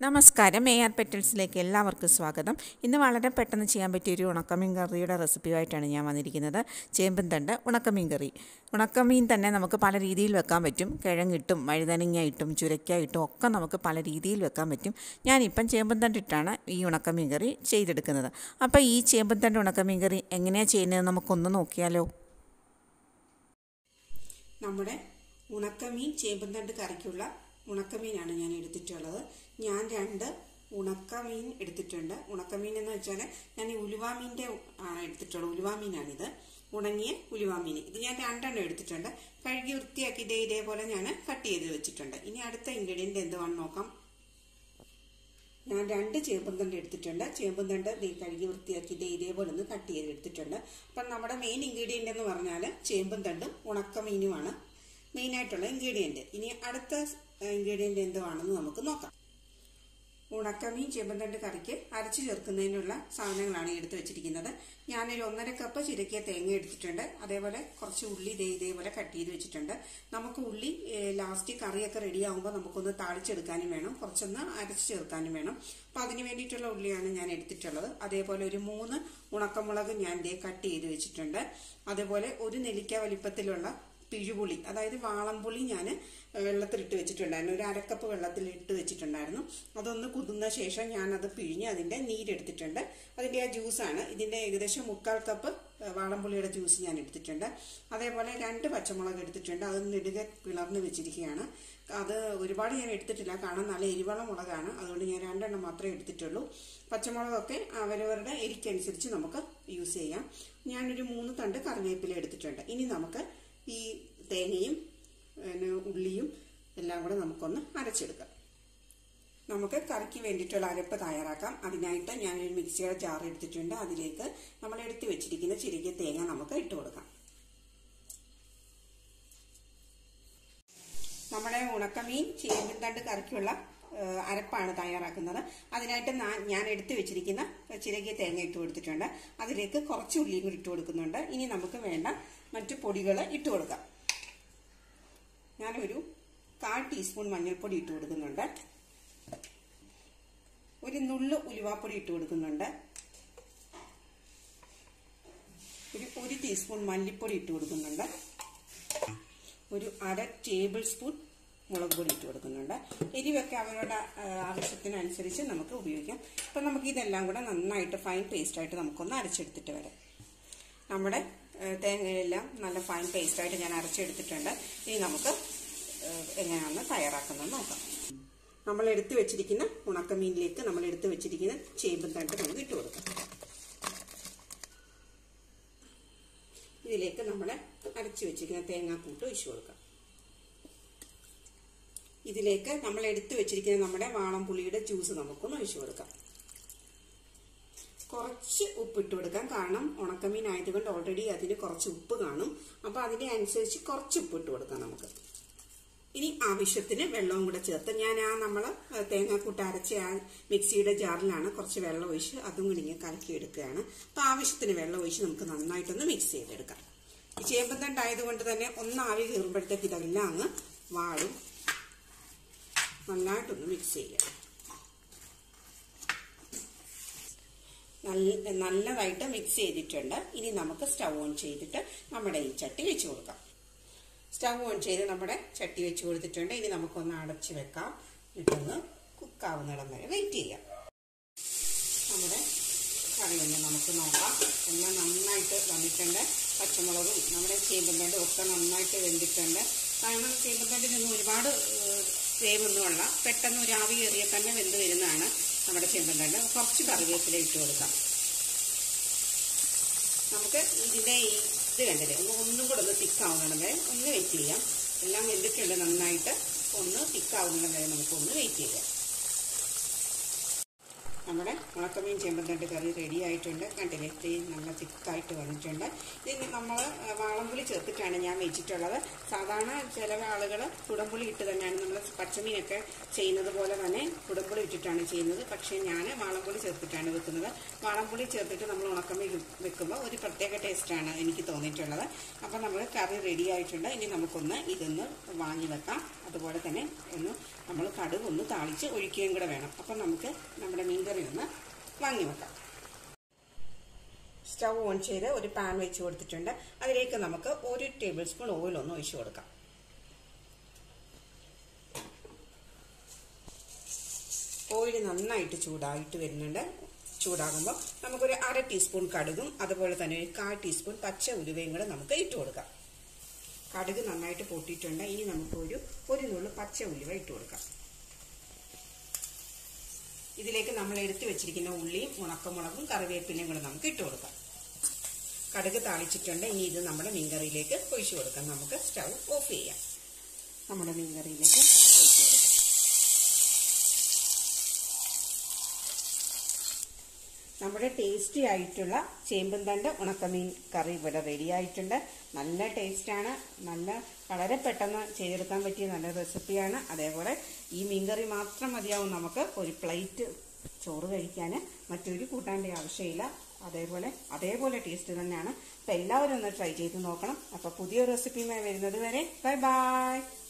നമസ്കാരം A R പെറ്റൽസിലേക്ക് എല്ലാവർക്കും സ്വാഗതം ഇന്ന് വളരെ പെട്ടെന്ന് ചെയ്യാൻ പറ്റിയ ഒരു ഉണക്കമീൻ കറിയുടെ റെസിപ്പിയുമായിട്ടാണ് ഞാൻ വന്നിരിക്കുന്നത് ചേമ്പൻ തണ്ട് ഉണക്കമീൻ കറി ഉണക്കമീൻ തന്നെ നമുക്ക് പല രീതിയിൽ വെക്കാൻ പറ്റും കിഴങ്ങിട്ടും വഴുതനങ്ങയായിട്ടും ചുരക്കായിട്ടും ഒക്കെ നമുക്ക് പല രീതിയിൽ വെക്കാൻ പറ്റും ഞാനിപ്പം ചേമ്പൻ തണ്ടിട്ടാണ് ഈ ഉണക്കമീൻ കറി ചെയ്തെടുക്കുന്നത് അപ്പോൾ ഈ ചേമ്പൻ തണ്ട് ഉണക്കമീൻ കറി എങ്ങനെയാണ് ചെയ്യുന്നത് നമുക്കൊന്ന് നോക്കിയാലോ നമ്മുടെ ഉണക്കമീൻ ചേമ്പന്തണ്ട് കറിക്കുള്ള ഉണക്കമീനാണ് ഞാൻ എടുത്തിട്ടുള്ളത് ഞാൻ രണ്ട് ഉണക്കമീൻ എടുത്തിട്ടുണ്ട് ഉണക്കമീൻ എന്ന് വെച്ചാൽ ഞാൻ ഈ ഉലുവാമീൻ്റെ ആണ് എടുത്തിട്ടുള്ളത് ഉലുവാമീനാണിത് ഉണങ്ങിയ ഉലുവാമീൻ ഇത് ഞാൻ രണ്ടെണ്ണം എടുത്തിട്ടുണ്ട് കഴുകി വൃത്തിയാക്കി ഇതേ ഇതേപോലെ ഞാൻ കട്ട് ചെയ്ത് വെച്ചിട്ടുണ്ട് ഇനി അടുത്ത ഇൻഗ്രീഡിയൻ്റ് എന്തുവാണെന്ന് നോക്കാം ഞാൻ രണ്ട് ചേമ്പന്തണ്ട് എടുത്തിട്ടുണ്ട് ചേമ്പന്തണ്ട് ദേ കഴുകി വൃത്തിയാക്കി ദേ ഇതേപോലെ ഒന്ന് കട്ട് ചെയ്ത് എടുത്തിട്ടുണ്ട് അപ്പം നമ്മുടെ മെയിൻ ഇൻഗ്രീഡിയൻ്റ് എന്ന് പറഞ്ഞാൽ ചേമ്പന്തണ്ടും ഉണക്കമീനുമാണ് മെയിനായിട്ടുള്ള ഇൻഗ്രീഡിയൻറ്റ് ഇനി അടുത്ത ഇൻഗ്രീഡിയൻറ്റ് എന്തുവാണെന്ന് നമുക്ക് നോക്കാം ഉണക്കമീൻ ചേമ്പന്തണ്ട് കറിക്ക് അരച്ചു ചേർക്കുന്നതിനുള്ള സാധനങ്ങളാണ് എടുത്തു വെച്ചിരിക്കുന്നത് ഞാനൊരു ഒന്നര കപ്പ് ചിരക്കിയ തേങ്ങ എടുത്തിട്ടുണ്ട് അതേപോലെ കുറച്ച് ഉള്ളി ഇതേ ഇതേപോലെ കട്ട് ചെയ്ത് വെച്ചിട്ടുണ്ട് നമുക്ക് ഉള്ളി ലാസ്റ്റ് കറിയൊക്കെ റെഡി ആകുമ്പോൾ നമുക്കൊന്ന് താളിച്ചെടുക്കാനും വേണം കുറച്ചൊന്ന് അരച്ച് ചേർക്കാനും വേണം അപ്പം അതിന് വേണ്ടിയിട്ടുള്ള ഉള്ളിയാണ് ഞാൻ എടുത്തിട്ടുള്ളത് അതേപോലെ ഒരു മൂന്ന് ഉണക്കമുളക് ഞാൻ ഇതേ കട്ട് ചെയ്ത് വെച്ചിട്ടുണ്ട് അതേപോലെ ഒരു നെല്ലിക്ക വലിപ്പത്തിലുള്ള പിഴുപുളി അതായത് വാളംപുളി ഞാൻ വെള്ളത്തിലിട്ട് വെച്ചിട്ടുണ്ടായിരുന്നു ഒരു അരക്കപ്പ് വെള്ളത്തിൽ ഇട്ട് വെച്ചിട്ടുണ്ടായിരുന്നു അതൊന്ന് കുതുന്ന ശേഷം ഞാൻ അത് പിഴിഞ്ഞ് അതിൻ്റെ നീരെടുത്തിട്ടുണ്ട് അതിൻ്റെ ആ ജ്യൂസാണ് ഇതിൻ്റെ ഏകദേശം മുക്കാൽ കപ്പ് വാളംപുളിയുടെ ജ്യൂസ് ഞാൻ എടുത്തിട്ടുണ്ട് അതേപോലെ രണ്ട് പച്ചമുളക് എടുത്തിട്ടുണ്ട് അത് നെടുക പിളർന്ന് വെച്ചിരിക്കുകയാണ് അത് ഒരുപാട് ഞാൻ എടുത്തിട്ടില്ല കാരണം നല്ല എരിവള മുളകാണ് അതുകൊണ്ട് ഞാൻ രണ്ടെണ്ണം മാത്രമേ എടുത്തിട്ടുള്ളൂ പച്ചമുളകൊക്കെ അവരവരുടെ എരിക്കനുസരിച്ച് നമുക്ക് യൂസ് ചെയ്യാം ഞാനൊരു മൂന്ന് തണ്ട് കറിവേപ്പില എടുത്തിട്ടുണ്ട് ഇനി നമുക്ക് ഈ തേങ്ങയും പിന്നെ ഉള്ളിയും എല്ലാം കൂടെ നമുക്കൊന്ന് അരച്ചെടുക്കാം നമുക്ക് കറിക്ക് വേണ്ടിയിട്ടുള്ള അരപ്പ് തയ്യാറാക്കാം അതിനായിട്ട് ഞാനൊരു മിക്സിയുടെ ജാർ എടുത്തിട്ടുണ്ട് അതിലേക്ക് നമ്മൾ എടുത്തു വെച്ചിരിക്കുന്ന ചിരികിയ തേങ്ങ നമുക്ക് ഇട്ട് കൊടുക്കാം നമ്മുടെ ഉണക്കമീൻ ചേമ്പിൻതണ്ട് കറിക്കുള്ള അരപ്പാണ് തയ്യാറാക്കുന്നത് അതിനായിട്ട് ഞാൻ എടുത്തു വെച്ചിരിക്കുന്ന ചിരകിയ തേങ്ങ ഇട്ട് കൊടുത്തിട്ടുണ്ട് അതിലേക്ക് കുറച്ച് ഉള്ളിയും കൂടി ഇട്ട് കൊടുക്കുന്നുണ്ട് ഇനി നമുക്ക് വേണ്ട മറ്റു പൊടികൾ ഇട്ട് കൊടുക്കാം ഞാനൊരു കാൽ ടീസ്പൂൺ മഞ്ഞൾപ്പൊടി ഇട്ട് കൊടുക്കുന്നുണ്ട് ഒരു നുള്ളു ഉലുവാപ്പൊടി ഇട്ട് കൊടുക്കുന്നുണ്ട് ഒരു ഒരു ടീസ്പൂൺ മല്ലിപ്പൊടി ഇട്ട് കൊടുക്കുന്നുണ്ട് ഒരു അര ടേബിൾ സ്പൂൺ മുളക് പൊടി ഇട്ട് കൊടുക്കുന്നുണ്ട് എരിവൊക്കെ അവരുടെ ആവശ്യത്തിനനുസരിച്ച് നമുക്ക് ഉപയോഗിക്കാം അപ്പം നമുക്ക് ഇതെല്ലാം കൂടെ നന്നായിട്ട് ഫൈൻ പേസ്റ്റായിട്ട് നമുക്കൊന്ന് അരച്ചെടുത്തിട്ട് വരാം നമ്മുടെ തേങ്ങയെല്ലാം നല്ല ഫൈൻ പേസ്റ്റായിട്ട് ഞാൻ അരച്ചെടുത്തിട്ടുണ്ട് ഇനി നമുക്ക് എങ്ങനെയാണെന്ന് തയ്യാറാക്കുന്നത് നോക്കാം നമ്മൾ എടുത്തു വെച്ചിരിക്കുന്ന ഉണക്കമീനിലേക്ക് നമ്മൾ എടുത്തു വെച്ചിരിക്കുന്ന ചേമ്പും തണ്ട് നമുക്ക് ഇട്ട് കൊടുക്കാം ഇതിലേക്ക് നമ്മൾ അരച്ചു വെച്ചിരിക്കുന്ന തേങ്ങാക്കൂട്ട് ഒഴിച്ചു കൊടുക്കാം ഇതിലേക്ക് നമ്മൾ എടുത്തു വെച്ചിരിക്കുന്ന നമ്മുടെ വാളംപുളിയുടെ ജ്യൂസ് നമുക്കൊന്ന് ഒഴിച്ചു കൊടുക്കാം കുറച്ച് ഉപ്പ് ഇട്ട് കൊടുക്കാം കാരണം ഉണക്കമീൻ ആയതുകൊണ്ട് ഓൾറെഡി അതിന് കുറച്ച് ഉപ്പ് കാണും അപ്പോൾ അതിനെ അനുസരിച്ച് കുറച്ച് ഉപ്പ് ഇട്ട് കൊടുക്കാം നമുക്ക് ഇനി ആവശ്യത്തിന് വെള്ളവും കൂടെ ചേർത്ത് ഞാൻ ആ നമ്മൾ തേങ്ങാക്കൂട്ട് അരച്ച ആ മിക്സിയുടെ ജാറിലാണ് കുറച്ച് വെള്ളം ഒഴിച്ച് അതും കൂടി ഇങ്ങനെ കലക്കി എടുക്കുകയാണ് അപ്പോൾ ആവശ്യത്തിന് വെള്ളം ഒഴിച്ച് നമുക്ക് നന്നായിട്ടൊന്ന് മിക്സ് ചെയ്തെടുക്കാം ഈ ചേമ്പന്തണ്ടായതുകൊണ്ട് തന്നെ ഒന്ന് ആവി കയറുമ്പോഴത്തേക്ക് ഇതെല്ലാം അങ്ങ് വാടും നന്നായിട്ടൊന്ന് മിക്സ് ചെയ്യാം നല്ല നല്ലതായിട്ട് മിക്സ് ചെയ്തിട്ടുണ്ട് ഇനി നമുക്ക് സ്റ്റവ് ഓൺ ചെയ്തിട്ട് നമ്മുടെ ഈ ചട്ടി വെച്ച് കൊടുക്കാം സ്റ്റവ് ഓൺ ചെയ്ത് നമ്മുടെ ചട്ടി വെച്ച് കൊടുത്തിട്ടുണ്ട് ഇനി നമുക്കൊന്ന് അടച്ച് വെക്കാം ഇട്ടൊന്ന് കുക്കാവുന്നിടം വരെ വെയിറ്റ് ചെയ്യാം നമ്മുടെ കറി ഒന്ന് നമുക്ക് നോക്കാം എല്ലാം നന്നായിട്ട് വന്നിട്ടുണ്ട് പച്ചമുളകും നമ്മുടെ ചേമ്പന്തണ്ടും ഒക്കെ നന്നായിട്ട് വെന്തിട്ടുണ്ട് കാരണം ചേമ്പന്തണ്ടിനൊന്നും ഒരുപാട് വേവൊന്നുമല്ല പെട്ടെന്ന് ഒരു ആവി കയറിയ തന്നെ വെന്ത് വരുന്നതാണ് നമ്മുടെ ചേമ്പന്തണ്ട് കുറച്ച് കറിവേപ്പില ഇട്ട് കൊടുക്കാം നമുക്ക് ഇതിൻ്റെ ഈ ഇത് കണ്ടില്ലേ ഒന്ന് ഒന്നും കൂടെ ഒന്ന് തിക്കാവുന്നിടം വരെ ഒന്ന് വെയിറ്റ് ചെയ്യാം എല്ലാം വെന്തിട്ടുണ്ട് നന്നായിട്ട് ഒന്ന് തിക്കാവുന്നിടം വരെ നമുക്ക് ഒന്ന് വെയിറ്റ് ചെയ്യാം നമ്മുടെ ഉണക്കമീൻ ചേമ്പന്തണ്ട് കറി റെഡി ആയിട്ടുണ്ട് കണ്ടില്ലേ തീ നല്ല തിക്കായിട്ട് വന്നിട്ടുണ്ട് ഇത് നമ്മൾ വാളംപുളി ചേർത്തിട്ടാണ് ഞാൻ വെച്ചിട്ടുള്ളത് സാധാരണ ചില ആളുകൾ കുടംപുളി ഇട്ട് തന്നെയാണ് നമ്മൾ പച്ചമീനൊക്കെ ചെയ്യുന്നത് പോലെ തന്നെ കുടംപുളി ഇട്ടിട്ടാണ് ചെയ്യുന്നത് പക്ഷേ ഞാൻ വാളംപുളി ചേർത്തിട്ടാണ് വെക്കുന്നത് വാളംപുളി ചേർത്തിട്ട് നമ്മൾ ഉണക്കമീൻ വെക്കുമ്പോൾ ഒരു പ്രത്യേക ടേസ്റ്റാണ് എനിക്ക് തോന്നിയിട്ടുള്ളത് അപ്പോൾ നമ്മൾ കറി റെഡി ആയിട്ടുണ്ട് ഇനി നമുക്കൊന്ന് ഇതൊന്ന് വാങ്ങി വെക്കാം അതുപോലെ തന്നെ ഒന്ന് നമ്മൾ കടുക് ഒന്ന് താളിച്ച് ഒഴിക്കുകയും കൂടെ വേണം അപ്പം നമുക്ക് നമ്മുടെ മീൻകറി ഒന്ന് വാങ്ങി വെക്കാം സ്റ്റൗ ഓൺ ചെയ്ത് ഒരു പാൻ വെച്ച് കൊടുത്തിട്ടുണ്ട് അതിലേക്ക് നമുക്ക് ഒരു ടേബിൾ സ്പൂൺ ഓയിൽ ഒന്ന് ഒഴിച്ചു കൊടുക്കാം ഓയിൽ നന്നായിട്ട് ചൂടായിട്ട് വരുന്നുണ്ട് ചൂടാകുമ്പോൾ നമുക്കൊരു അര ടീസ്പൂൺ കടുകും അതുപോലെ തന്നെ ഒരു കാൽ ടീസ്പൂൺ പച്ച ഉലുവയും കൂടെ നമുക്ക് ഇട്ട് കൊടുക്കാം കടുക് നന്നായിട്ട് പൊട്ടിയിട്ടുണ്ട് ഇനി നമുക്ക് ഒരു ഒരു നുള്ളു പച്ച ഉലുവ ഇട്ട് കൊടുക്കാം ഇതിലേക്ക് നമ്മൾ എടുത്തു വെച്ചിരിക്കുന്ന ഉള്ളിയും ഉണക്കമുളകും കറിവേപ്പിലയും കൂടെ നമുക്ക് ഇട്ട് കൊടുക്കാം കടുക് താളിച്ചിട്ടുണ്ട് ഇനി ഇത് നമ്മുടെ മീൻകറിയിലേക്ക് ഒഴിച്ചു കൊടുക്കാം നമുക്ക് സ്റ്റൗ ഓഫ് ചെയ്യാം നമ്മുടെ മീൻകറിയിലേക്ക് ഒഴിച്ചു കൊടുക്കാം നമ്മുടെ ടേസ്റ്റി ആയിട്ടുള്ള ചേമ്പുംതണ്ട് ഉണക്കമീൻ കറി ഇവിടെ റെഡി ആയിട്ടുണ്ട് നല്ല ടേസ്റ്റാണ് നല്ല വളരെ പെട്ടെന്ന് ചെയ്തെടുക്കാൻ പറ്റിയ നല്ല റെസിപ്പിയാണ് അതേപോലെ ഈ മീൻകറി മാത്രം മതിയാവും നമുക്ക് ഒരു പ്ലേറ്റ് ചോറ് കഴിക്കാൻ മറ്റൊരു കൂട്ടാൻ്റെ ആവശ്യമില്ല അതേപോലെ അതേപോലെ ടേസ്റ്റ് തന്നെയാണ് അപ്പോൾ എല്ലാവരും ഒന്ന് ട്രൈ ചെയ്ത് നോക്കണം അപ്പോൾ പുതിയ റെസിപ്പിയുമായി വരുന്നത് വരെ ബൈ ബൈ